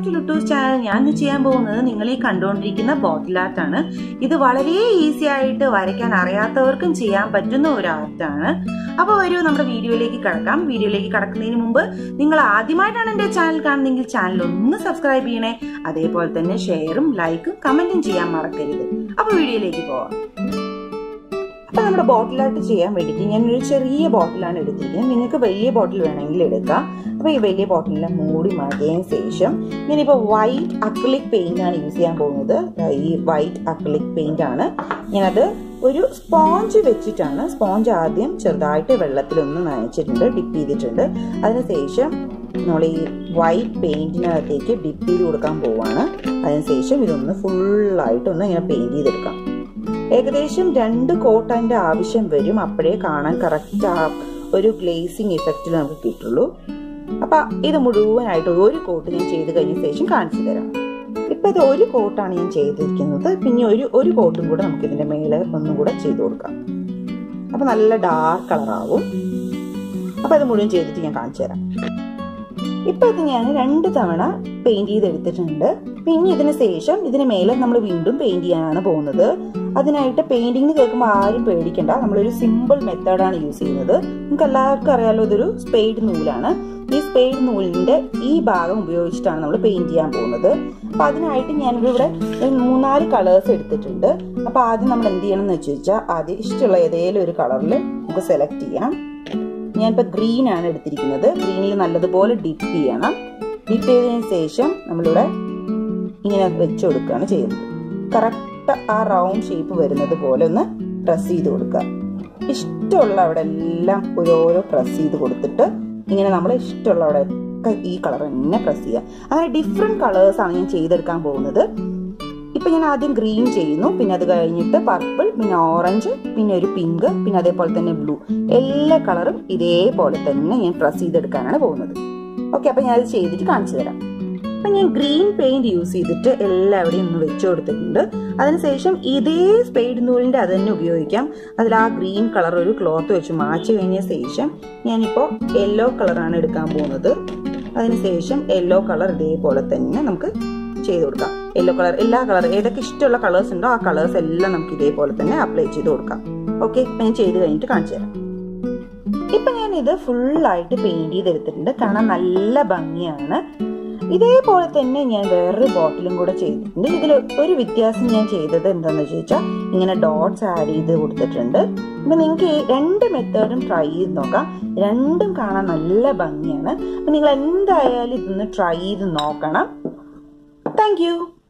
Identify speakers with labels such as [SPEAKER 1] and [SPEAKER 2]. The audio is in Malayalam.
[SPEAKER 1] ടു ലുട്ടൂസ് ചാനൽ ഞാൻ ഇന്ന് ചെയ്യാൻ പോകുന്നത് നിങ്ങൾ ഈ കണ്ടുകൊണ്ടിരിക്കുന്ന ബോട്ടിൽ ആർട്ടാണ് ഇത് വളരെ ഈസി ആയിട്ട് വരയ്ക്കാൻ അറിയാത്തവർക്കും ചെയ്യാൻ പറ്റുന്ന ഒരു ആർട്ടാണ് അപ്പോൾ വരൂ നമ്മുടെ വീഡിയോയിലേക്ക് കടക്കാം വീഡിയോയിലേക്ക് കടക്കുന്നതിന് മുമ്പ് നിങ്ങൾ ആദ്യമായിട്ടാണ് എൻ്റെ ചാനൽ കാണുന്നതെങ്കിൽ ചാനൽ ഒന്ന് സബ്സ്ക്രൈബ് ചെയ്യണേ അതേപോലെ തന്നെ ഷെയറും ലൈക്കും കമന്റും ചെയ്യാൻ മറക്കരുത് അപ്പോൾ വീഡിയോയിലേക്ക് പോവാം അപ്പൊ നമ്മുടെ ബോട്ടിലായിട്ട് ചെയ്യാൻ വേണ്ടിയിട്ട് ഞാൻ ഒരു ചെറിയ ബോട്ടിലാണ് എടുത്തിരിക്കുന്നത് നിങ്ങൾക്ക് വലിയ ബോട്ടിൽ വേണമെങ്കിൽ എടുക്കാം അപ്പൊ ഈ വലിയ ബോട്ടിലിനെ മൂടി മാറ്റിയതിന് ശേഷം ഞാനിപ്പോൾ വൈറ്റ് അക്ലിക് പെയിന്റ് ആണ് യൂസ് ചെയ്യാൻ പോകുന്നത് ഈ വൈറ്റ് അക്ലിക് പെയിന്റ് ആണ് ഞാനത് ഒരു സ്പോഞ്ച് വെച്ചിട്ടാണ് സ്പോഞ്ച് ആദ്യം ചെറുതായിട്ട് വെള്ളത്തിലൊന്ന് നനച്ചിട്ടുണ്ട് ഡിപ്പ് ചെയ്തിട്ടുണ്ട് അതിനുശേഷം നമ്മൾ ഈ വൈറ്റ് പെയിന്റിനകത്തേക്ക് ഡിപ്പ് ചെയ്ത് കൊടുക്കാൻ പോവാണ് അതിനുശേഷം ഇതൊന്ന് ഫുള്ളായിട്ടൊന്ന് ഇങ്ങനെ പെയിന്റ് ചെയ്തെടുക്കാം ഏകദേശം രണ്ട് കോട്ട് അതിൻ്റെ ആവശ്യം വരും അപ്പോഴേ കാണാൻ കറക്റ്റ് ആ ഒരു ഗ്ലേസിങ് ഇഫക്റ്റിൽ നമുക്ക് കിട്ടുള്ളൂ അപ്പൊ ഇത് മുഴുവനായിട്ട് ഒരു കോട്ട് ഞാൻ ചെയ്ത് കഴിഞ്ഞ ശേഷം കാണിച്ചു തരാം ഇപ്പൊ ഇത് ഒരു കോട്ടാണ് ഞാൻ ചെയ്തിരിക്കുന്നത് പിന്നെ ഒരു ഒരു കോട്ടും കൂടെ നമുക്ക് ഇതിന്റെ മേലെ ഒന്നും കൂടെ ചെയ്ത് കൊടുക്കാം അപ്പൊ നല്ല ഡാർക്ക് കളറാവും അപ്പൊ അത് മുഴുവൻ ചെയ്തിട്ട് ഞാൻ കാണിച്ചു തരാം ഇപ്പൊ ഇത് ഞാൻ രണ്ട് തവണ പെയിന്റ് ചെയ്തെടുത്തിട്ടുണ്ട് പിന്നെ ഇതിന് ശേഷം ഇതിന് മേലെ നമ്മൾ വീണ്ടും പെയിന്റ് ചെയ്യാനാണ് പോകുന്നത് അതിനായിട്ട് പെയിന്റിങ് കേൾക്കുമ്പോൾ ആരും പേടിക്കണ്ട നമ്മളൊരു സിമ്പിൾ മെത്തേഡാണ് യൂസ് ചെയ്യുന്നത് നിങ്ങൾക്ക് എല്ലാവർക്കും അറിയാലോ ഇതൊരു സ്പെയ്ഡ് നൂലാണ് ഈ സ്പെയ്ഡ് നൂലിന്റെ ഈ ഭാഗം ഉപയോഗിച്ചിട്ടാണ് നമ്മൾ പെയിന്റ് ചെയ്യാൻ പോകുന്നത് അപ്പൊ അതിനായിട്ട് ഞാനിവിടെ മൂന്നാല് കളേഴ്സ് എടുത്തിട്ടുണ്ട് അപ്പൊ ആദ്യം നമ്മൾ എന്ത് ചെയ്യണം എന്ന് വെച്ച് വെച്ചാൽ ആദ്യം ഇഷ്ടമുള്ള ഏതെങ്കിലും ഒരു കളറിൽ നമുക്ക് സെലക്ട് ചെയ്യാം ഞാനിപ്പോൾ ഗ്രീൻ ആണ് എടുത്തിരിക്കുന്നത് ഗ്രീനിൽ നല്ലതുപോലെ ഡിപ്പ് ചെയ്യണം ഡിപ്പ് ചെയ്തതിന് ശേഷം നമ്മളിവിടെ ഇങ്ങനെ വെച്ച് കൊടുക്കുകയാണ് ചെയ്യുന്നത് കറക്റ്റ് ആ റൗണ്ട് ഷേപ്പ് വരുന്നത് പോലെ ഒന്ന് പ്രസ് ചെയ്ത് കൊടുക്കുക ഇഷ്ടമുള്ള അവിടെ എല്ലാം ഓരോരോ പ്രസ് ചെയ്ത് കൊടുത്തിട്ട് ഇങ്ങനെ നമ്മൾ ഇഷ്ടമുള്ള അവിടെ ഒക്കെ ഈ കളർ തന്നെ പ്രസ് ചെയ്യുക അങ്ങനെ ഡിഫറെന്റ് കളേഴ്സ് ആണ് ഞാൻ ചെയ്തെടുക്കാൻ പോകുന്നത് ഇപ്പൊ ഞാൻ ആദ്യം ഗ്രീൻ ചെയ്യുന്നു പിന്നെ അത് കഴിഞ്ഞിട്ട് പർപ്പിൾ പിന്നെ ഓറഞ്ച് പിന്നെ ഒരു പിങ്ക് പിന്നെ അതേപോലെ തന്നെ ബ്ലൂ എല്ലാ കളറും ഇതേപോലെ തന്നെ ഞാൻ പ്രസ് ചെയ്തെടുക്കാനാണ് പോകുന്നത് ഓക്കെ അപ്പൊ ഞാൻ അത് ചെയ്തിട്ട് കാണിച്ചു തരാം അപ്പൊ ഞാൻ ഗ്രീൻ പെയിന്റ് യൂസ് ചെയ്തിട്ട് എല്ലാവിടെയും ഒന്ന് വെച്ചു കൊടുത്തിട്ടുണ്ട് അതിനുശേഷം ഇതേ സ്പെയ്ഡ് നൂലിന്റെ അത് തന്നെ ഉപയോഗിക്കാം അതിൽ ആ ഗ്രീൻ കളർ ഒരു ക്ലോത്ത് വെച്ച് മാച്ച് കഴിഞ്ഞ ശേഷം ഞാനിപ്പോൾ യെല്ലോ കളറാണ് എടുക്കാൻ പോകുന്നത് അതിനുശേഷം യെല്ലോ കളർ ഇതേപോലെ തന്നെ നമുക്ക് ചെയ്ത് കൊടുക്കാം യെല്ലോ കളർ എല്ലാ കളർ ഏതൊക്കെ ഇഷ്ടമുള്ള കളേഴ്സ് ഉണ്ടോ ആ കളേഴ്സ് എല്ലാം നമുക്ക് ഇതേപോലെ തന്നെ അപ്ലൈ ചെയ്ത് കൊടുക്കാം ഓക്കെ ഇപ്പൊ ഞാൻ ചെയ്ത് കഴിഞ്ഞിട്ട് കാണിച്ചു തരാം ഇപ്പൊ ഞാൻ ഇത് ഫുള്ളായിട്ട് പെയിന്റ് ചെയ്തെടുത്തിട്ടുണ്ട് കാണാൻ നല്ല ഭംഗിയാണ് ഇതേപോലെ തന്നെ ഞാൻ വേറൊരു ബോട്ടിലും കൂടെ ചെയ്തിട്ടുണ്ട് ഇതിൽ ഒരു വ്യത്യാസം ഞാൻ ചെയ്തത് എന്താണെന്ന് ചോദിച്ചാൽ ഇങ്ങനെ ഡോട്ട്സ് ആഡ് ചെയ്ത് കൊടുത്തിട്ടുണ്ട് അപ്പൊ നിങ്ങൾക്ക് ഈ രണ്ട് മെത്തേഡും ട്രൈ ചെയ്ത് നോക്കാം രണ്ടും കാണാൻ നല്ല ഭംഗിയാണ് അപ്പൊ നിങ്ങൾ എന്തായാലും ഇതൊന്ന് ട്രൈ ചെയ്ത് നോക്കണം താങ്ക്